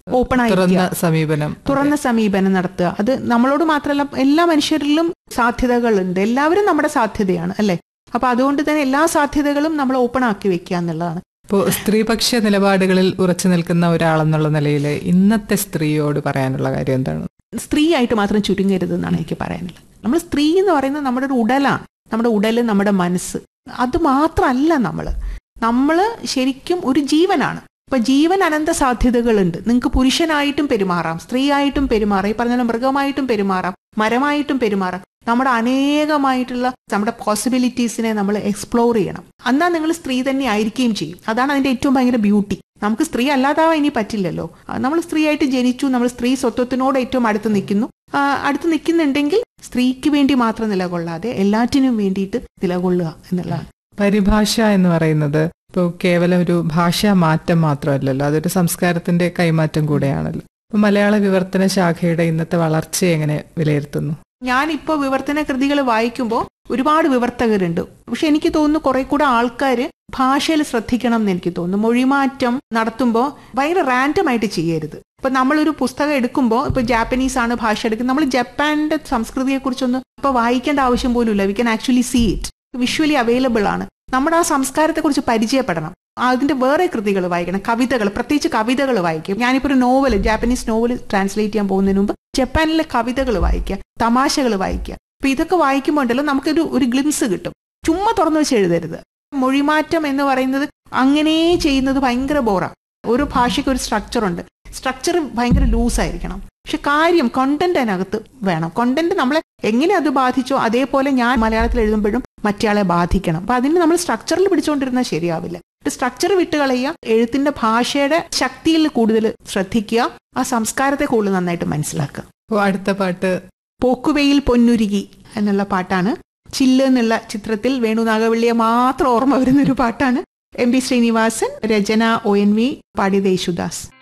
open തുറന്ന ആയിരിക്കുക സമീപനം തുറന്ന സമീപനം നടത്തുക അത് നമ്മളോട് മാത്രമല്ല എല്ലാ മനുഷ്യരിലും സാധ്യതകളുണ്ട് എല്ലാവരും നമ്മുടെ സാധ്യതയാണ് അല്ലെ അപ്പൊ അതുകൊണ്ട് തന്നെ എല്ലാ സാധ്യതകളും നമ്മൾ ഓപ്പൺ ആക്കി വെക്കുക എന്നുള്ളതാണ് ഇപ്പോൾ സ്ത്രീപക്ഷ നിലപാടുകളിൽ ഉറച്ചു നിൽക്കുന്ന ഒരാളെന്നുള്ള നിലയിൽ ഇന്നത്തെ സ്ത്രീയോട് പറയാനുള്ള കാര്യം എന്താണ് സ്ത്രീ ആയിട്ട് മാത്രം ചുരുങ്ങരുത് എന്നാണ് എനിക്ക് പറയാനുള്ളത് നമ്മൾ സ്ത്രീ എന്ന് പറയുന്നത് നമ്മുടെ ഒരു ഉടലാണ് നമ്മുടെ ഉടല് നമ്മുടെ മനസ്സ് അത് മാത്രമല്ല നമ്മൾ നമ്മൾ ശരിക്കും ഒരു ജീവനാണ് ഇപ്പൊ ജീവൻ അനന്ത സാധ്യതകളുണ്ട് നിങ്ങൾക്ക് പുരുഷനായിട്ടും പെരുമാറാം സ്ത്രീയായിട്ടും പെരുമാറാം ഈ പറഞ്ഞ പോലെ മൃഗമായിട്ടും പെരുമാറാം മരമായിട്ടും പെരുമാറാം നമ്മുടെ അനേകമായിട്ടുള്ള നമ്മുടെ പോസിബിലിറ്റീസിനെ നമ്മൾ എക്സ്പ്ലോർ ചെയ്യണം എന്നാ നിങ്ങൾ സ്ത്രീ തന്നെ ആയിരിക്കുകയും ചെയ്യും അതാണ് അതിന്റെ ഏറ്റവും ഭയങ്കര ബ്യൂട്ടി നമുക്ക് സ്ത്രീ അല്ലാതാവാൻ ഇനി പറ്റില്ലല്ലോ ആ, നമ്മൾ സ്ത്രീ ആയിട്ട് ജനിച്ചു നമ്മൾ സ്ത്രീ സ്വത്വത്തിനോട് ഏറ്റവും അടുത്ത് നിൽക്കുന്നു ആ, അടുത്ത് നിൽക്കുന്നുണ്ടെങ്കിൽ സ്ത്രീക്ക് വേണ്ടി മാത്രം നിലകൊള്ളാതെ എല്ലാറ്റിനും വേണ്ടിയിട്ട് നിലകൊള്ളുക എന്നുള്ളതാണ് പരിഭാഷ എന്ന് പറയുന്നത് ഇപ്പോൾ കേവലം ഒരു ഭാഷാ മാറ്റം മാത്രമല്ലല്ലോ അതൊരു സംസ്കാരത്തിന്റെ കൈമാറ്റം കൂടെയാണല്ലോ ഇപ്പൊ മലയാള വിവർത്തന ശാഖയുടെ ഇന്നത്തെ വളർച്ചയെ എങ്ങനെ വിലയിരുത്തുന്നു ഞാനിപ്പോൾ വിവർത്തന കൃതികൾ വായിക്കുമ്പോൾ ഒരുപാട് വിവർത്തകരുണ്ട് പക്ഷെ എനിക്ക് തോന്നുന്നു കുറെ കൂടെ ആൾക്കാർ ഭാഷയിൽ ശ്രദ്ധിക്കണം എന്ന് എനിക്ക് തോന്നുന്നു മൊഴിമാറ്റം നടത്തുമ്പോൾ ഭയങ്കര റാൻഡം ആയിട്ട് ചെയ്യരുത് ഇപ്പൊ നമ്മളൊരു പുസ്തകം എടുക്കുമ്പോൾ ഇപ്പൊ ജാപ്പനീസ് ആണ് ഭാഷ എടുക്കുന്നത് നമ്മൾ ജപ്പാന്റെ സംസ്കൃതിയെ കുറിച്ചൊന്നും ഇപ്പൊ വായിക്കേണ്ട ആവശ്യം പോലും ഇല്ല we can actually see it visually available ആണ് നമ്മുടെ ആ സംസ്കാരത്തെ കുറിച്ച് പരിചയപ്പെടണം അതിന്റെ വേറെ കൃതികൾ വായിക്കണം കവിതകൾ പ്രത്യേകിച്ച് കവിതകൾ വായിക്കും ഞാനിപ്പോൾ ഒരു നോവൽ ജാപ്പനീസ് നോവൽ ട്രാൻസ്ലേറ്റ് ചെയ്യാൻ പോകുന്നതിന് മുമ്പ് ജപ്പാനിലെ കവിതകൾ വായിക്കുക തമാശകൾ വായിക്കുക അപ്പൊ ഇതൊക്കെ വായിക്കുമ്പോൾ ഉണ്ടല്ലോ നമുക്കൊരു ഒരു ഗ്ലിംസ് കിട്ടും ചുമ്മാ തുറന്നു വെച്ച് എഴുതരുത് മൊഴിമാറ്റം എന്ന് പറയുന്നത് അങ്ങനെ ചെയ്യുന്നത് ഭയങ്കര ബോറാണ് ഓരോ ഭാഷയ്ക്ക് ഒരു സ്ട്രക്ചർ ഉണ്ട് സ്ട്രക്ചർ ഭയങ്കര ലൂസ് ആയിരിക്കണം പക്ഷെ കാര്യം കണ്ടന്റ് അതിനകത്ത് വേണം കണ്ടന്റ് നമ്മളെ എങ്ങനെ അത് ബാധിച്ചോ അതേപോലെ ഞാൻ മലയാളത്തിൽ എഴുതുമ്പോഴും മറ്റേയാളെ ബാധിക്കണം അപ്പൊ അതിന് നമ്മൾ സ്ട്രക്ചറിൽ പിടിച്ചുകൊണ്ടിരുന്നാൽ ശരിയാവില്ല സ്ട്രക്ചർ വിട്ടുകളയുക എഴുത്തിന്റെ ഭാഷയുടെ ശക്തിയിൽ കൂടുതൽ ശ്രദ്ധിക്കുക ആ സംസ്കാരത്തെ കൂടുതൽ നന്നായിട്ട് മനസ്സിലാക്കുക അപ്പോൾ അടുത്ത പാട്ട് പോക്കുവെയിൽ പൊന്നുരുകി എന്നുള്ള പാട്ടാണ് ചില്ല് എന്നുള്ള ചിത്രത്തിൽ വേണു നാഗവള്ളിയെ മാത്രം ഓർമ്മ വരുന്ന ഒരു പാട്ടാണ് എം പി ശ്രീനിവാസൻ രചന ഒ എൻ വി പാടിയത് യേശുദാസ്